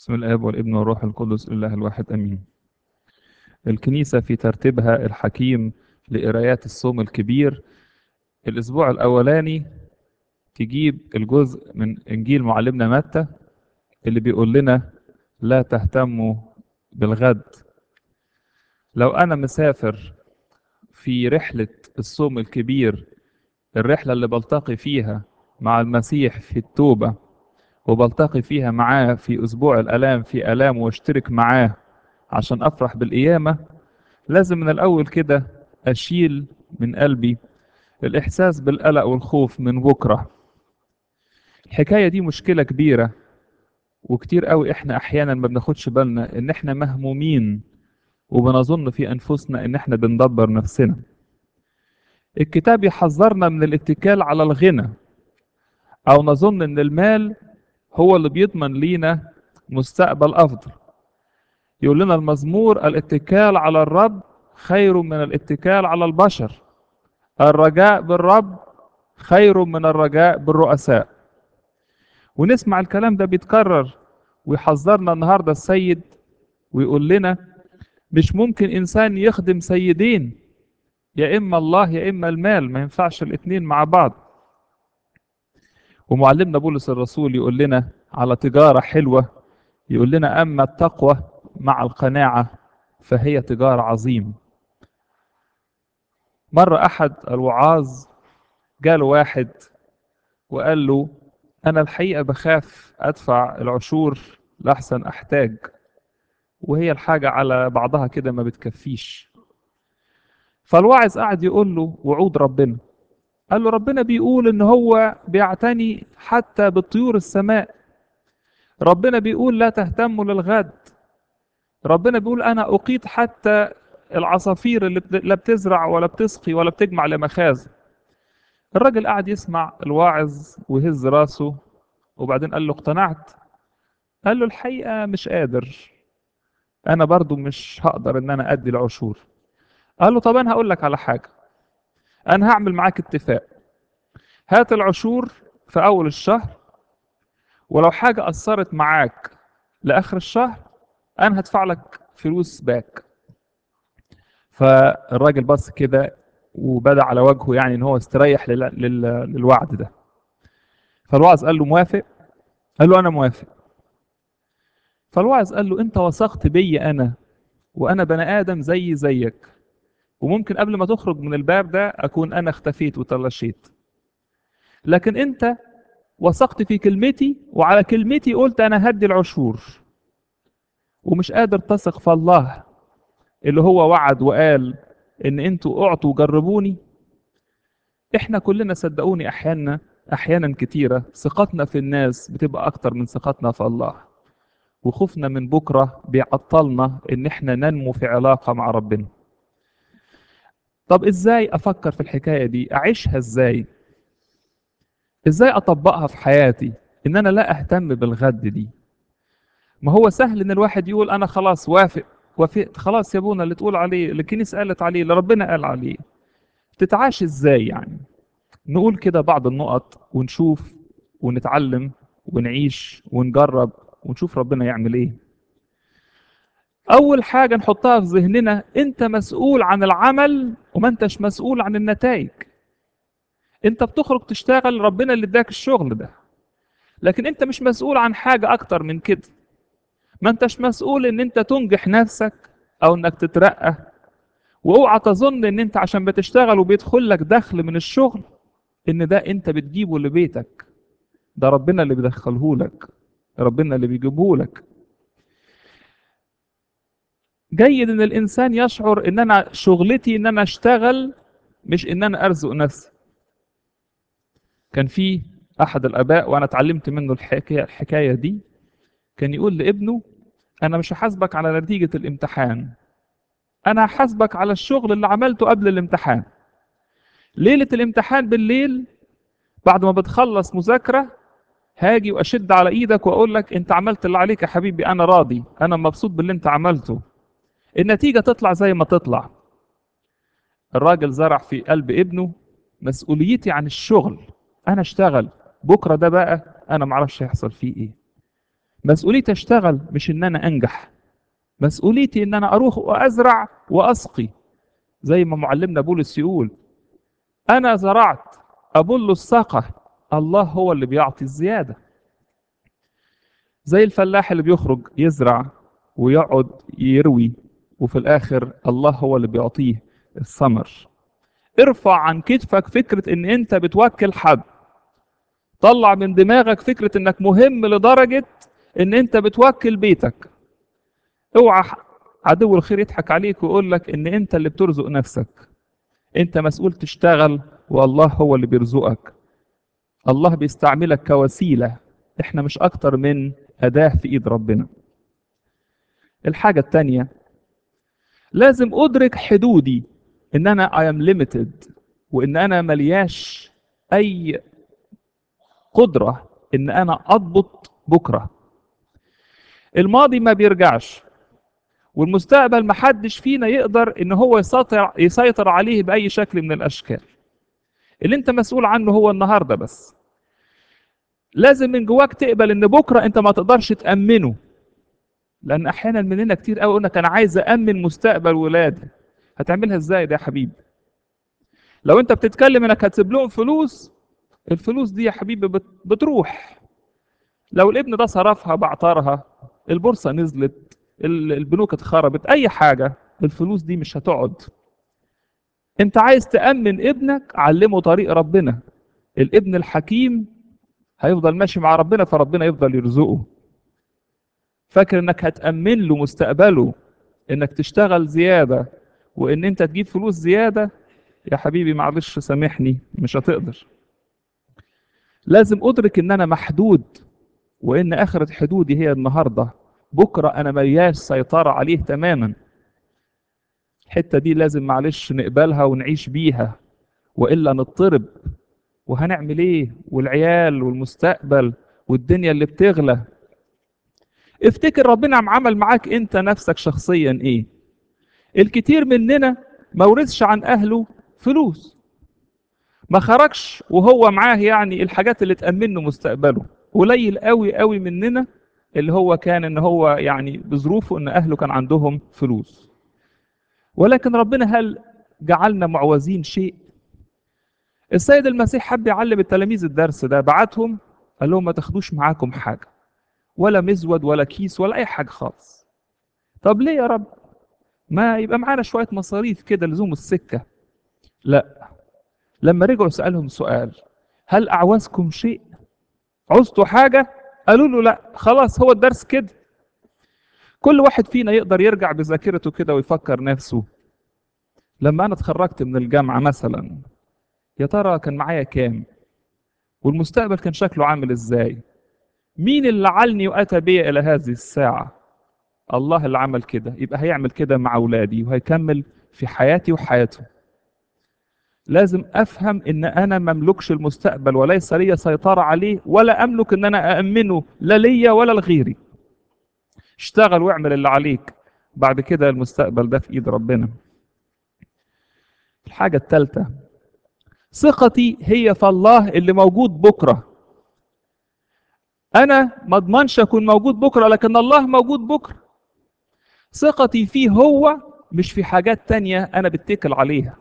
بسم الآب والابن والروح القدس الله الواحد أمين الكنيسة في ترتيبها الحكيم لقرايات الصوم الكبير الأسبوع الأولاني تجيب الجزء من إنجيل معلمنا متى اللي بيقول لنا لا تهتموا بالغد لو أنا مسافر في رحلة الصوم الكبير الرحلة اللي بلتقي فيها مع المسيح في التوبة وبلتقي فيها معاه في أسبوع الآلام في آلام واشترك معاه عشان أفرح بالقيامة لازم من الأول كده أشيل من قلبي الإحساس بالقلق والخوف من بكرة الحكاية دي مشكلة كبيرة وكتير قوي إحنا أحيانا ما بناخدش بالنا إن إحنا مهمومين وبنظن في أنفسنا إن إحنا بندبر نفسنا الكتاب يحذرنا من الاتكال على الغنى أو نظن إن المال هو اللي بيضمن لينا مستقبل أفضل يقول لنا المزمور الاتكال على الرب خير من الاتكال على البشر الرجاء بالرب خير من الرجاء بالرؤساء ونسمع الكلام ده بيتكرر ويحذرنا النهارده السيد ويقول لنا مش ممكن انسان يخدم سيدين يا اما الله يا اما المال ما ينفعش الاتنين مع بعض ومعلمنا بولس الرسول يقول لنا على تجارة حلوة يقول لنا أما التقوى مع القناعة فهي تجارة عظيم مرة أحد الوعاظ جاله واحد وقال له أنا الحقيقة بخاف أدفع العشور لأحسن أحتاج وهي الحاجة على بعضها كده ما بتكفيش فالواعظ قعد يقول له وعود ربنا قال له ربنا بيقول ان هو بيعتني حتى بالطيور السماء ربنا بيقول لا تهتموا للغد ربنا بيقول انا اقيت حتى العصافير اللي لا بتزرع ولا بتسقي ولا بتجمع لمخازن الراجل قعد يسمع الواعظ ويهز راسه وبعدين قال له اقتنعت قال له الحقيقة مش قادر انا برضو مش هقدر ان انا ادي العشور قال له طب انا هقول لك على حاجة انا هعمل معاك اتفاق هات العشور في اول الشهر ولو حاجة اثرت معاك لاخر الشهر انا هدفع لك فلوس باك فالراجل بص كده وبدا على وجهه يعني ان هو استريح لل... لل... للوعد ده فالواعظ قال له موافق قال له انا موافق فالواعظ قال له انت وثقت بي انا وانا بني ادم زي زيك وممكن قبل ما تخرج من الباب ده اكون انا اختفيت وطلشيت لكن انت وثقت في كلمتي وعلى كلمتي قلت انا هدي العشور ومش قادر تثق في الله اللي هو وعد وقال ان انتوا اعطوا وجربوني احنا كلنا صدقوني احيانا احيانا كتيره ثقتنا في الناس بتبقى اكتر من ثقتنا في الله وخوفنا من بكره بيعطلنا ان احنا ننمو في علاقه مع ربنا طب ازاي افكر في الحكايه دي اعيشها ازاي ازاي اطبقها في حياتي ان انا لا اهتم بالغد دي ما هو سهل ان الواحد يقول انا خلاص وافق وافقت خلاص يا ابونا اللي تقول عليه اللي الكنيسه قالت عليه اللي ربنا قال عليه تتعاش ازاي يعني نقول كده بعض النقط ونشوف ونتعلم ونعيش ونجرب ونشوف ربنا يعمل ايه اول حاجه نحطها في ذهننا انت مسؤول عن العمل وما انتش مسؤول عن النتائج انت بتخرج تشتغل ربنا اللي اداك الشغل ده لكن انت مش مسؤول عن حاجه اكتر من كده ما انتش مسؤول ان انت تنجح نفسك او انك تترقى واوعى تظن ان انت عشان بتشتغل وبيدخل لك دخل من الشغل ان ده انت بتجيبه لبيتك ده ربنا اللي بيدخله لك ربنا اللي بيجيبه لك جيد ان الانسان يشعر ان انا شغلتي ان انا اشتغل مش ان انا ارزق نفسي كان في احد الاباء وانا اتعلمت منه الحكايه الحكايه دي كان يقول لابنه انا مش هحاسبك على نتيجه الامتحان انا هحاسبك على الشغل اللي عملته قبل الامتحان ليله الامتحان بالليل بعد ما بتخلص مذاكره هاجي واشد على ايدك واقول لك انت عملت اللي عليك يا حبيبي انا راضي انا مبسوط باللي انت عملته النتيجه تطلع زي ما تطلع الراجل زرع في قلب ابنه مسؤوليتي عن الشغل انا اشتغل بكره ده بقى انا معرفش هيحصل فيه ايه مسؤوليتي اشتغل مش ان انا انجح مسؤوليتي ان انا اروح وازرع واسقي زي ما معلمنا بولس يقول انا زرعت ابل الساقه الله هو اللي بيعطي الزياده زي الفلاح اللي بيخرج يزرع ويقعد يروي وفي الاخر الله هو اللي بيعطيه الثمر ارفع عن كتفك فكره ان انت بتوكل حد طلع من دماغك فكره انك مهم لدرجه ان انت بتوكل بيتك اوعى عدو الخير يضحك عليك ويقول لك ان انت اللي بترزق نفسك انت مسؤول تشتغل والله هو اللي بيرزقك الله بيستعملك كوسيله احنا مش اكتر من اداه في ايد ربنا الحاجه الثانيه لازم ادرك حدودي ان انا I am limited وان انا ملياش اي قدره ان انا اضبط بكره الماضي ما بيرجعش والمستقبل محدش فينا يقدر ان هو يسيطر يسيطر عليه باي شكل من الاشكال اللي انت مسؤول عنه هو النهارده بس لازم من جواك تقبل ان بكره انت ما تقدرش تامنه لان احيانا مننا كتير قوي يقول لك انا عايز امن مستقبل ولادي هتعملها ازاي ده يا حبيبي لو انت بتتكلم انك هتسيب لهم فلوس الفلوس دي يا حبيبي بت- بتروح لو الابن ده صرفها بعطرها البورصه نزلت ال- البنوك اتخربت اي حاجه الفلوس دي مش هتقعد انت عايز تامن ابنك علمه طريق ربنا الابن الحكيم هيفضل ماشي مع ربنا فربنا يفضل يرزقه فاكر انك هتامن له مستقبله انك تشتغل زياده وان انت تجيب فلوس زياده يا حبيبي معلش سامحني مش هتقدر لازم ادرك ان انا محدود وان اخره حدودي هي النهارده بكره انا ملياش سيطره عليه تماما الحته دي لازم معلش نقبلها ونعيش بيها والا نضطرب وهنعمل ايه والعيال والمستقبل والدنيا اللي بتغلى افتكر ربنا عم عمل معاك انت نفسك شخصيا ايه الكتير مننا ما ورثش عن اهله فلوس ما خرجش وهو معاه يعني الحاجات اللي تأمن له مستقبله قليل قوي قوي مننا اللي هو كان ان هو يعني بظروفه ان اهله كان عندهم فلوس ولكن ربنا هل جعلنا معوزين شيء السيد المسيح حب يعلم التلاميذ الدرس ده بعتهم قال لهم ما تاخدوش معاكم حاجه ولا مزود ولا كيس ولا اي حاجه خالص طب ليه يا رب ما يبقى معانا شويه مصاريف كده لزوم السكه لا لما رجعوا سالهم سؤال هل اعوزكم شيء عوزتوا حاجه قالوا له لا خلاص هو الدرس كده كل واحد فينا يقدر يرجع بذاكرته كده ويفكر نفسه لما انا اتخرجت من الجامعه مثلا يا ترى كان معايا كام والمستقبل كان شكله عامل ازاي مين اللي علني واتى بي الى هذه الساعه الله اللي عمل كده يبقى هيعمل كده مع اولادي وهيكمل في حياتي وحياتهم لازم افهم ان انا مملكش المستقبل وليس لي سيطره عليه ولا املك ان انا اامنه لا ليا ولا لغيري اشتغل واعمل اللي عليك بعد كده المستقبل ده في ايد ربنا الحاجه الثالثه ثقتي هي في الله اللي موجود بكره انا ما اضمنش اكون موجود بكره لكن الله موجود بكره ثقتي فيه هو مش في حاجات تانية انا بتكل عليها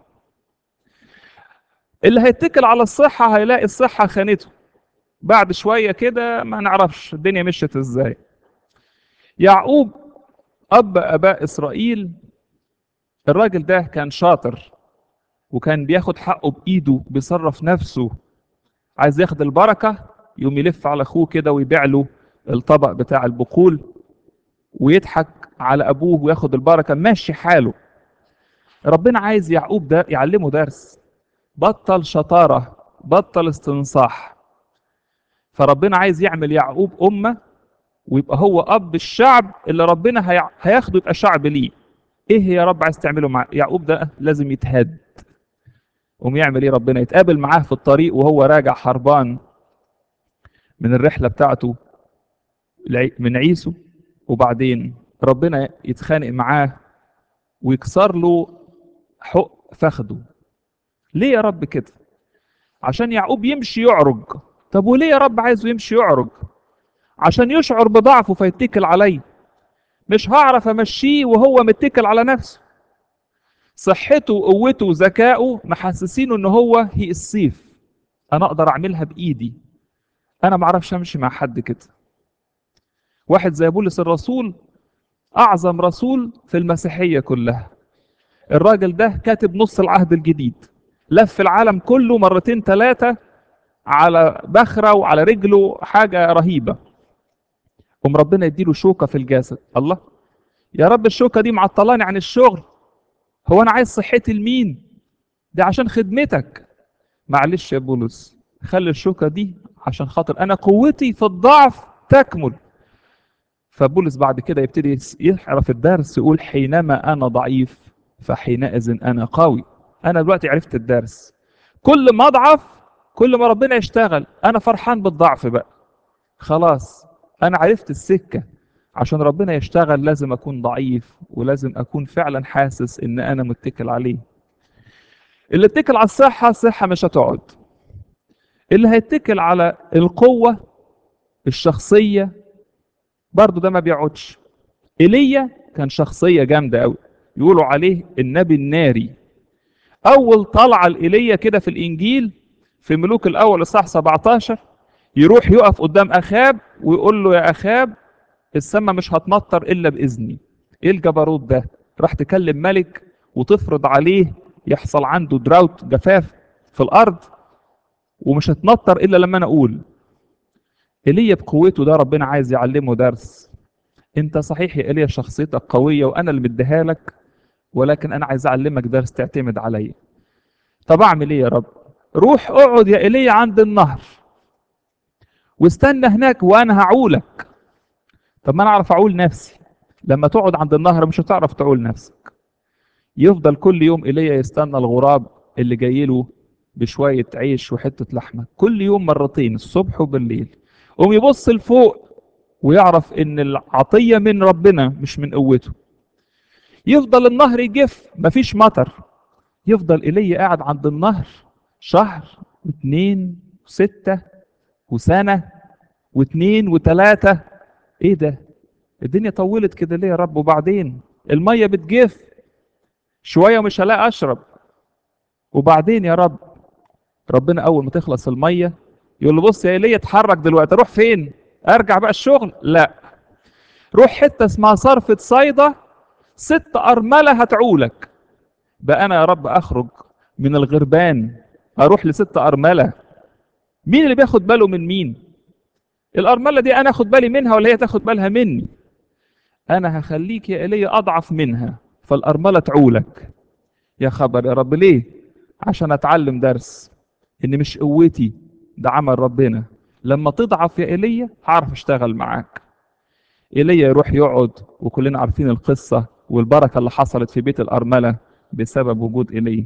اللي هيتكل على الصحة هيلاقي الصحة خانته بعد شوية كده ما نعرفش الدنيا مشت ازاي يعقوب اب اباء اسرائيل الراجل ده كان شاطر وكان بياخد حقه بايده بيصرف نفسه عايز ياخد البركه يقوم يلف على اخوه كده ويبيع له الطبق بتاع البقول ويضحك على ابوه وياخد البركه ماشي حاله ربنا عايز يعقوب ده يعلمه درس بطل شطاره بطل استنصاح فربنا عايز يعمل يعقوب امه ويبقى هو اب الشعب اللي ربنا هي... هياخده يبقى شعب ليه ايه يا رب عايز تعمله مع يعقوب ده لازم يتهد قوم يعمل ايه ربنا يتقابل معاه في الطريق وهو راجع حربان من الرحله بتاعته من عيسو وبعدين ربنا يتخانق معاه ويكسر له حق فخده ليه يا رب كده عشان يعقوب يمشي يعرج طب وليه يا رب عايزه يمشي يعرج عشان يشعر بضعفه فيتكل عليا مش هعرف امشيه وهو متكل على نفسه صحته وقوته وذكائه محسسينه ان هو هي السيف انا اقدر اعملها بايدي انا ما اعرفش امشي مع حد كده واحد زي بولس الرسول اعظم رسول في المسيحيه كلها الراجل ده كاتب نص العهد الجديد لف العالم كله مرتين ثلاثه على بخره وعلى رجله حاجه رهيبه قوم ربنا يديله شوكه في الجسد الله يا رب الشوكه دي معطلاني عن الشغل هو انا عايز صحتي لمين ده عشان خدمتك معلش يا بولس خلي الشوكه دي عشان خاطر انا قوتي في الضعف تكمل فبولس بعد كده يبتدي يعرف الدرس يقول حينما انا ضعيف فحينئذ انا قوي انا دلوقتي عرفت الدرس كل ما اضعف كل ما ربنا يشتغل انا فرحان بالضعف بقى خلاص انا عرفت السكه عشان ربنا يشتغل لازم اكون ضعيف ولازم اكون فعلا حاسس ان انا متكل عليه اللي اتكل على الصحه الصحه مش هتقعد اللي هيتكل على القوه الشخصيه برضه ده ما بيقعدش ايليا كان شخصيه جامده قوي يقولوا عليه النبي الناري اول طلعه لايليا كده في الانجيل في ملوك الاول اصحاح 17 يروح يقف قدام اخاب ويقول له يا اخاب السماء مش هتمطر الا باذني ايه الجبروت ده راح تكلم ملك وتفرض عليه يحصل عنده دراوت جفاف في الارض ومش هتمطر الا لما انا اقول ايليا بقوته ده ربنا عايز يعلمه درس انت صحيح يا ايليا شخصيتك قويه وانا اللي مديها لك ولكن انا عايز اعلمك درس تعتمد عليا طب اعمل ايه يا رب روح اقعد يا ايليا عند النهر واستنى هناك وانا هعولك طب ما انا اعرف اعول نفسي لما تقعد عند النهر مش هتعرف تعول نفسك يفضل كل يوم ايليا يستنى الغراب اللي جاي له بشويه عيش وحته لحمه كل يوم مرتين الصبح وبالليل قوم يبص لفوق ويعرف ان العطيه من ربنا مش من قوته يفضل النهر يجف مفيش مطر يفضل ايليا قاعد عند النهر شهر واثنين وستة وسنة واثنين وثلاثة ايه ده الدنيا طولت كده ليه يا رب وبعدين المية بتجف شوية مش هلاقي اشرب وبعدين يا رب ربنا اول ما تخلص المية يقول له بص يا ايليا اتحرك دلوقتي اروح فين ارجع بقى الشغل لا روح حتة اسمها صرفة صيدا ست أرملة هتعولك بقى أنا يا رب أخرج من الغربان أروح لست أرملة مين اللي بياخد باله من مين الأرملة دي أنا أخد بالي منها ولا هي تاخد بالها مني أنا هخليك يا إيليا أضعف منها فالأرملة تعولك يا خبر يا رب ليه عشان أتعلم درس إن مش قوتي ده عمل ربنا لما تضعف يا ايليا هعرف اشتغل معاك ايليا يروح يقعد وكلنا عارفين القصه والبركه اللي حصلت في بيت الارمله بسبب وجود ايليا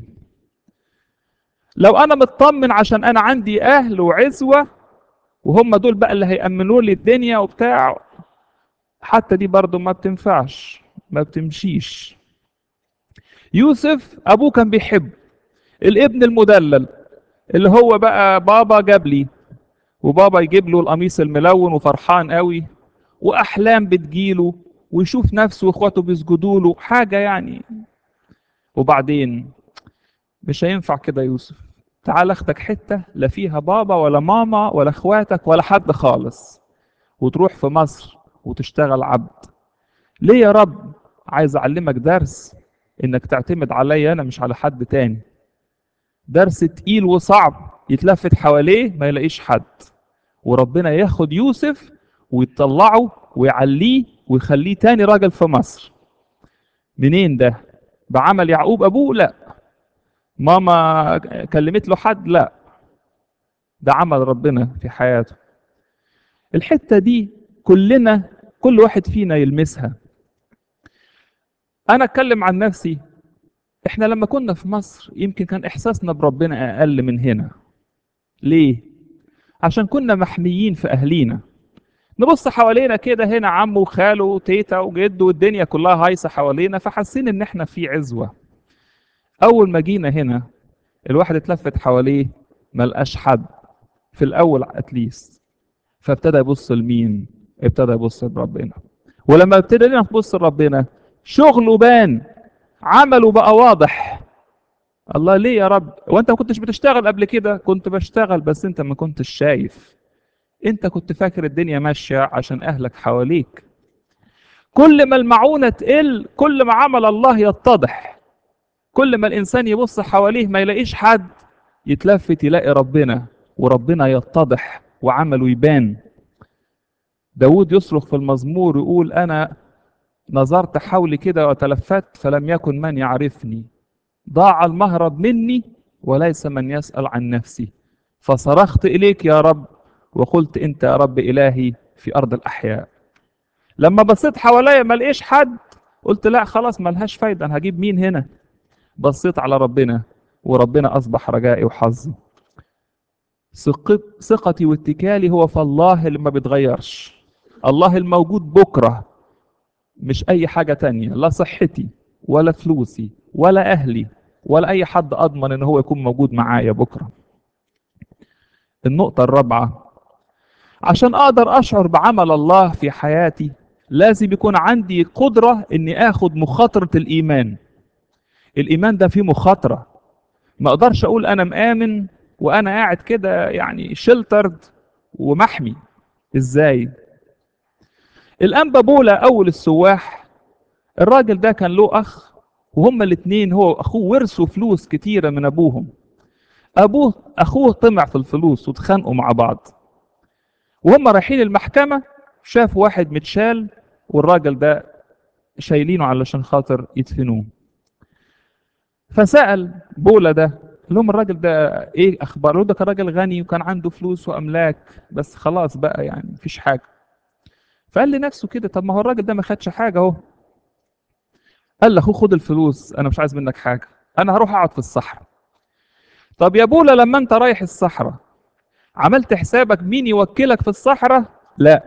لو انا مطمن عشان انا عندي اهل وعزوه وهم دول بقى اللي هيأمنوا لي الدنيا وبتاع حتى دي برضو ما بتنفعش ما بتمشيش يوسف ابوه كان بيحب الابن المدلل اللي هو بقى بابا جاب لي وبابا يجيب له القميص الملون وفرحان قوي واحلام بتجيله ويشوف نفسه واخواته بيسجدوا له حاجه يعني وبعدين مش هينفع كده يوسف تعال اخدك حته لا فيها بابا ولا ماما ولا اخواتك ولا حد خالص وتروح في مصر وتشتغل عبد ليه يا رب عايز اعلمك درس انك تعتمد عليا انا مش على حد تاني درس تقيل وصعب يتلفت حواليه ما يلاقيش حد وربنا ياخد يوسف ويطلعه ويعليه ويخليه تاني راجل في مصر منين ده بعمل يعقوب ابوه لا ماما كلمت له حد لا ده عمل ربنا في حياته الحتة دي كلنا كل واحد فينا يلمسها انا اتكلم عن نفسي احنا لما كنا في مصر يمكن كان احساسنا بربنا اقل من هنا ليه عشان كنا محميين في اهلينا نبص حوالينا كده هنا عمه وخاله وتيتا وجده والدنيا كلها هايصه حوالينا فحاسين ان احنا في عزوه اول ما جينا هنا الواحد اتلفت حواليه ما لقاش حد في الاول اتليست فابتدى يبص لمين ابتدى يبص لربنا ولما ابتدينا نبص لربنا شغله بان عمله بقى واضح الله ليه يا رب وانت ما كنتش بتشتغل قبل كده كنت بشتغل بس انت ما كنتش شايف انت كنت فاكر الدنيا ماشيه عشان اهلك حواليك كل ما المعونه تقل كل ما عمل الله يتضح كل ما الانسان يبص حواليه ما يلاقيش حد يتلفت يلاقي ربنا وربنا يتضح وعمله يبان داود يصرخ في المزمور يقول انا نظرت حولي كده وتلفت فلم يكن من يعرفني ضاع المهرب مني وليس من يسأل عن نفسي فصرخت إليك يا رب وقلت أنت يا رب إلهي في أرض الأحياء لما بصيت حواليا ما لقيش حد قلت لا خلاص ملهاش فايدة أنا هجيب مين هنا بصيت على ربنا وربنا أصبح رجائي وحظي ثقتي واتكالي هو في الله اللي ما بيتغيرش الله الموجود بكرة مش أي حاجة تانية لا صحتي ولا فلوسي ولا أهلي ولا أي حد أضمن إن هو يكون موجود معايا بكرة النقطة الرابعة عشان أقدر أشعر بعمل الله في حياتي لازم يكون عندي قدرة إني آخد مخاطرة الإيمان الإيمان ده فيه مخاطرة ما أقدرش أقول أنا مآمن وأنا قاعد كده يعني شلترد ومحمي إزاي الأنبا بولا أول السواح الراجل ده كان له أخ وهما الاثنين هو واخوه ورثوا فلوس كتيرة من ابوهم ابوه اخوه طمع في الفلوس واتخانقوا مع بعض وهم رايحين المحكمة شاف واحد متشال والراجل ده شايلينه علشان خاطر يدفنوه فسأل بولا ده لهم الراجل ده ايه اخباره ده كان راجل غني وكان عنده فلوس واملاك بس خلاص بقى يعني مفيش حاجة فقال لنفسه كده طب ما هو الراجل ده ما خدش حاجة اهو قال لاخوه خد الفلوس انا مش عايز منك حاجه انا هروح اقعد في الصحراء طب يا بولا لما انت رايح الصحراء عملت حسابك مين يوكلك في الصحراء لا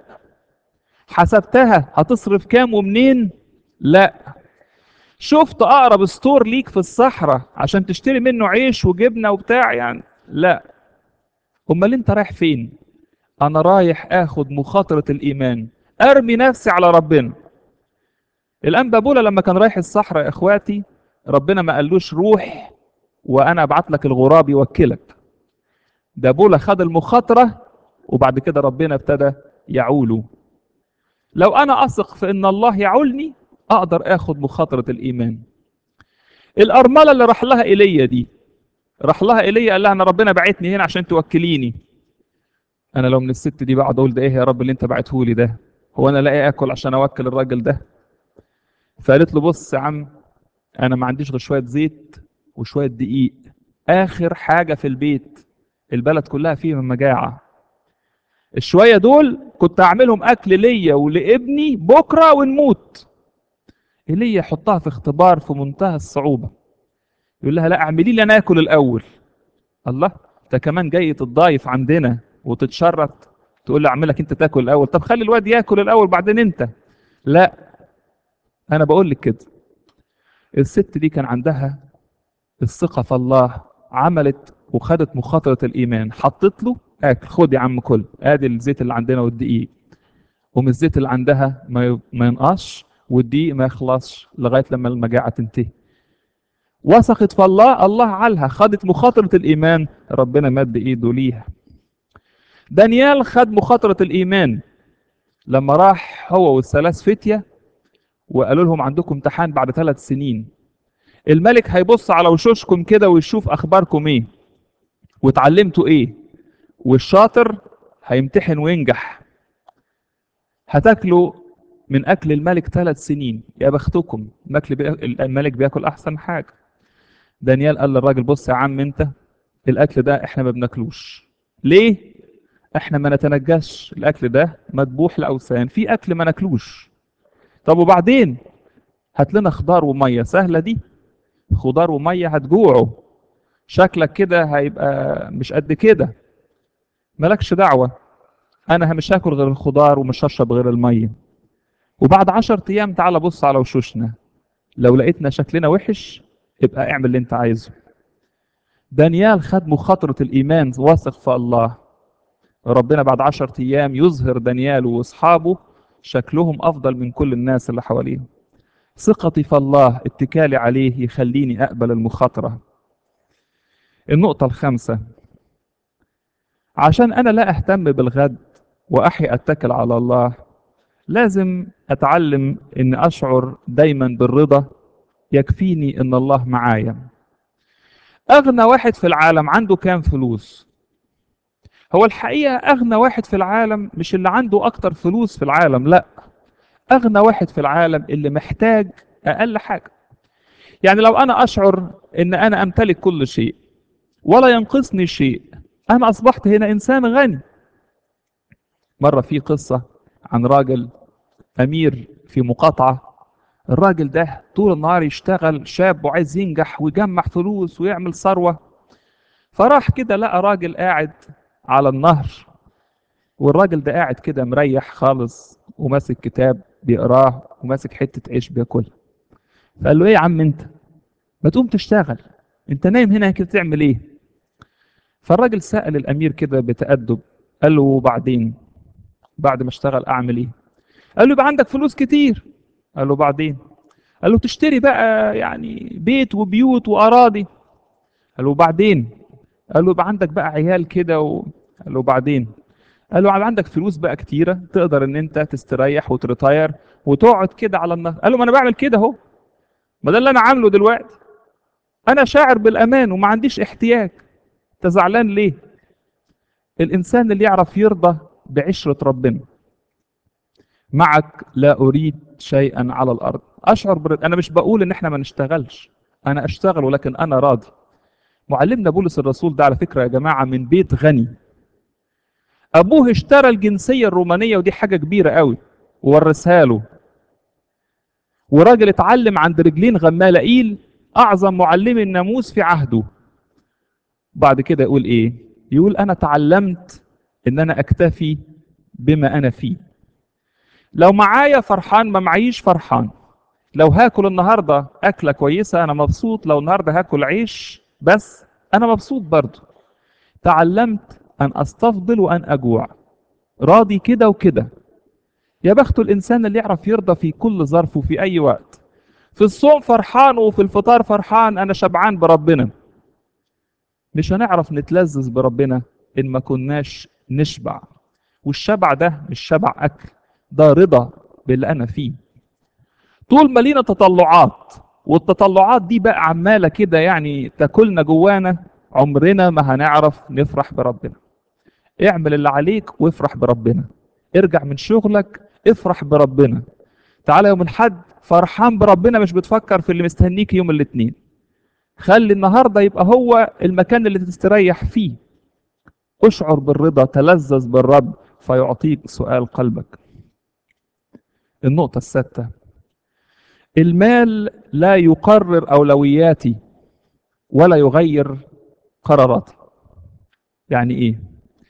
حسبتها هتصرف كام ومنين لا شفت اقرب ستور ليك في الصحراء عشان تشتري منه عيش وجبنه وبتاع يعني لا امال انت رايح فين انا رايح اخد مخاطره الايمان ارمي نفسي على ربنا الانبا بولا لما كان رايح الصحراء يا اخواتي ربنا ما قالوش روح وانا ابعت لك الغراب يوكلك ده بولا خد المخاطره وبعد كده ربنا ابتدى يعوله لو انا اثق في ان الله يعولني اقدر اخد مخاطره الايمان الارمله اللي راح لها ايليا دي راح لها ايليا قال لها انا ربنا بعتني هنا عشان توكليني انا لو من الست دي بقعد اقول ده ايه يا رب اللي انت بعته لي ده هو انا لاقي اكل عشان اوكل الراجل ده فقالت له بص يا عم انا ما عنديش غير شويه زيت وشويه دقيق اخر حاجه في البيت البلد كلها فيه من مجاعه الشويه دول كنت اعملهم اكل ليا ولابني بكره ونموت ايليا يحطها في اختبار في منتهى الصعوبه يقول لها لا اعملي لي انا اكل الاول الله انت كمان جاي تتضايف عندنا وتتشرط تقول لي اعملك انت تاكل الاول طب خلي الواد ياكل الاول بعدين انت لا انا بقول لك كده الست دي كان عندها الثقه في الله عملت وخدت مخاطره الايمان حطت له اكل خد يا عم كل ادي الزيت اللي عندنا والدقيق ومن الزيت اللي عندها ما ما ينقصش والدقيق ما يخلصش لغايه لما المجاعه تنتهي وثقت في الله الله علها خدت مخاطره الايمان ربنا مد ايده ليها دانيال خد مخاطره الايمان لما راح هو والثلاث فتيه وقالوا لهم عندكم امتحان بعد ثلاث سنين الملك هيبص على وشوشكم كده ويشوف اخباركم ايه واتعلمتوا ايه والشاطر هيمتحن وينجح هتاكلوا من اكل الملك ثلاث سنين يا بختكم الملك بي... الملك بياكل احسن حاجه دانيال قال للراجل بص يا عم انت الاكل ده احنا ما بناكلوش ليه احنا ما نتنجسش الاكل ده مذبوح لاوثان في اكل ما ناكلوش طب وبعدين هات لنا خضار وميه سهله دي خضار وميه هتجوعوا شكلك كده هيبقى مش قد كده مالكش دعوه انا مش هاكل غير الخضار ومش هشرب غير الميه وبعد عشر ايام تعالى بص على وشوشنا لو لقيتنا شكلنا وحش يبقى اعمل اللي انت عايزه دانيال خد مخاطرة الإيمان واثق في الله ربنا بعد عشر أيام يظهر دانيال وأصحابه شكلهم أفضل من كل الناس اللي حواليهم ثقتي في الله اتكالي عليه يخليني أقبل المخاطرة النقطة الخامسة عشان أنا لا أهتم بالغد وأحي أتكل على الله لازم أتعلم أن أشعر دايما بالرضا يكفيني أن الله معايا أغنى واحد في العالم عنده كام فلوس هو الحقيقة أغنى واحد في العالم مش اللي عنده أكتر فلوس في العالم لا أغنى واحد في العالم اللي محتاج أقل حاجة يعني لو أنا أشعر أن أنا أمتلك كل شيء ولا ينقصني شيء أنا أصبحت هنا إنسان غني مرة في قصة عن راجل أمير في مقاطعة الراجل ده طول النهار يشتغل شاب وعايز ينجح ويجمع فلوس ويعمل ثروة فراح كده لقى راجل قاعد على النهر والراجل ده قاعد كده مريح خالص وماسك كتاب بيقراه وماسك حتة عيش بياكلها فقال له ايه يا عم انت ما تقوم تشتغل انت نايم هنا كده تعمل ايه فالراجل سأل الامير كده بتأدب قال له وبعدين بعد ما اشتغل اعمل ايه قال له يبقى عندك فلوس كتير قال له بعدين قال له تشتري بقى يعني بيت وبيوت واراضي قال له بعدين قال له يبقى عندك بقى عيال كده و... قال له بعدين قال له عندك فلوس بقى كتيره تقدر ان انت تستريح وتريتاير وتقعد كده على النهر قال له ما انا بعمل كده اهو ما ده اللي انا عامله دلوقتي انا شاعر بالامان وما عنديش احتياج انت زعلان ليه الانسان اللي يعرف يرضى بعشره ربنا معك لا اريد شيئا على الارض اشعر برد انا مش بقول ان احنا ما نشتغلش انا اشتغل ولكن انا راضي معلمنا بولس الرسول ده على فكره يا جماعه من بيت غني ابوه اشترى الجنسيه الرومانيه ودي حاجه كبيره قوي وورثها له وراجل اتعلم عند رجلين غمالائيل اعظم معلم الناموس في عهده بعد كده يقول ايه يقول انا تعلمت ان انا اكتفي بما انا فيه لو معايا فرحان ما معيش فرحان لو هاكل النهارده اكله كويسه انا مبسوط لو النهارده هاكل عيش بس انا مبسوط برضه تعلمت ان استفضل وان اجوع راضي كده وكده يا بخت الانسان اللي يعرف يرضى في كل ظرف وفي اي وقت في الصوم فرحان وفي الفطار فرحان انا شبعان بربنا مش هنعرف نتلذذ بربنا ان ما كناش نشبع والشبع ده مش شبع اكل ده رضا باللي انا فيه طول ما لينا تطلعات والتطلعات دي بقى عماله كده يعني تاكلنا جوانا عمرنا ما هنعرف نفرح بربنا اعمل اللي عليك وافرح بربنا ارجع من شغلك افرح بربنا تعالى يوم الحد فرحان بربنا مش بتفكر في اللي مستنيك يوم الاثنين خلي النهارده يبقى هو المكان اللي تستريح فيه اشعر بالرضا تلذذ بالرب فيعطيك سؤال قلبك النقطة السادسة المال لا يقرر أولوياتي ولا يغير قراراتي يعني إيه؟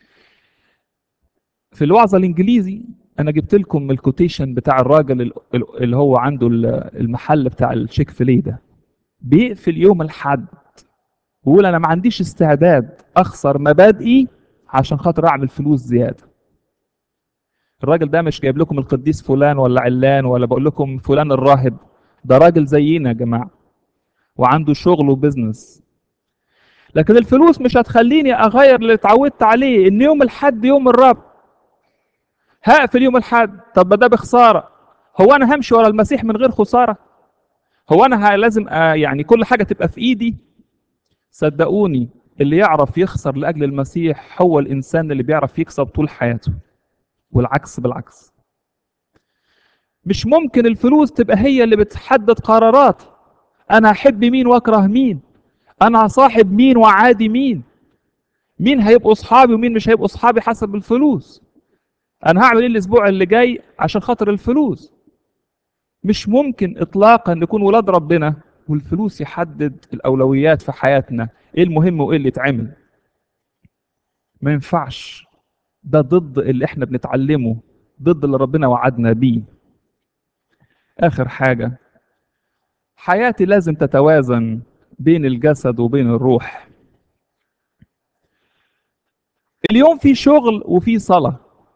في الوعظة الإنجليزي أنا جبت لكم الكوتيشن بتاع الراجل اللي هو عنده المحل بتاع الشيك فيليه ده بيقفل يوم الحد ويقول أنا ما عنديش استعداد أخسر مبادئي عشان خاطر أعمل فلوس زيادة الراجل ده مش جايب لكم القديس فلان ولا علان ولا بقول لكم فلان الراهب ده راجل زينا يا جماعه وعنده شغل وبزنس لكن الفلوس مش هتخليني اغير اللي اتعودت عليه ان يوم الحد يوم الرب هقفل يوم الحد طب ما ده بخساره هو انا همشي ورا المسيح من غير خساره هو انا لازم يعني كل حاجه تبقى في ايدي صدقوني اللي يعرف يخسر لاجل المسيح هو الانسان اللي بيعرف يكسب طول حياته والعكس بالعكس مش ممكن الفلوس تبقى هي اللي بتحدد قراراتي انا احب مين واكره مين انا صاحب مين وعادي مين مين هيبقوا اصحابي ومين مش هيبقوا اصحابي حسب الفلوس انا هعمل ايه الاسبوع اللي جاي عشان خاطر الفلوس مش ممكن اطلاقا نكون ولاد ربنا والفلوس يحدد الاولويات في حياتنا ايه المهم وايه اللي يتعمل ما ينفعش ده ضد اللي احنا بنتعلمه ضد اللي ربنا وعدنا بيه اخر حاجه حياتي لازم تتوازن بين الجسد وبين الروح اليوم فيه شغل وفيه صلاة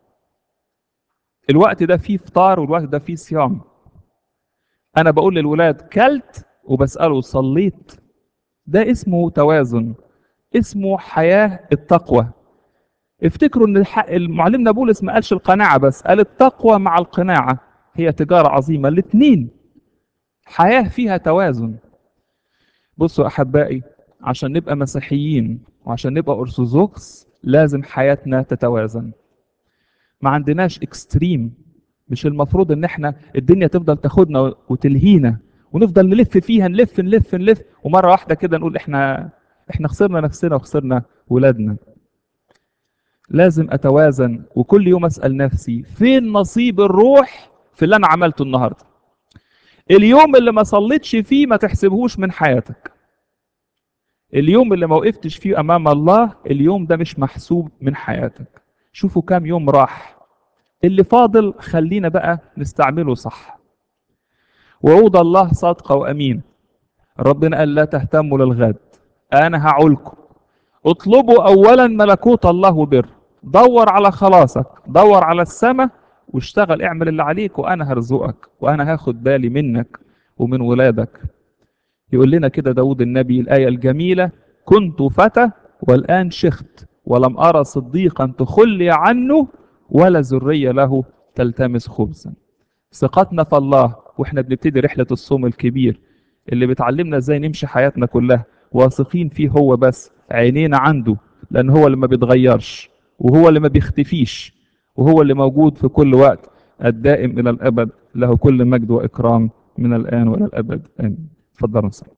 الوقت ده فيه فطار والوقت ده فيه صيام انا بقول للولاد كلت وبسأله صليت ده اسمه توازن اسمه حياة التقوى افتكروا ان الح- المعلمنا بولس ما قالش القناعة بس قال التقوى مع القناعة هي تجارة عظيمة الاتنين حياة فيها توازن بصوا احبائي عشان نبقى مسيحيين وعشان نبقى ارثوذكس لازم حياتنا تتوازن ما عندناش اكستريم مش المفروض ان احنا الدنيا تفضل تاخدنا وتلهينا ونفضل نلف فيها نلف نلف نلف ومره واحده كده نقول احنا احنا خسرنا نفسنا وخسرنا ولادنا لازم اتوازن وكل يوم اسال نفسي فين نصيب الروح في اللي انا عملته النهارده اليوم اللي ما صليتش فيه ما تحسبهوش من حياتك اليوم اللي ما وقفتش فيه امام الله اليوم ده مش محسوب من حياتك شوفوا كام يوم راح اللي فاضل خلينا بقى نستعمله صح وعود الله صادقة وأمين ربنا قال لا تهتموا للغد أنا هعولكم اطلبوا أولا ملكوت الله وبر دور على خلاصك دور على السماء واشتغل اعمل اللي عليك وأنا هرزقك وأنا هاخد بالي منك ومن ولادك يقول لنا كده داود النبي الآية الجميلة كنت فتى والآن شخت ولم أرى صديقا تخلي عنه ولا ذرية له تلتمس خبزا ثقتنا في الله واحنا بنبتدي رحلة الصوم الكبير اللي بتعلمنا ازاي نمشي حياتنا كلها واثقين فيه هو بس عينينا عنده لان هو اللي ما بيتغيرش وهو اللي ما بيختفيش وهو اللي موجود في كل وقت الدائم الى الابد له كل مجد واكرام من الان والى الابد امين اتفضلوا نصلي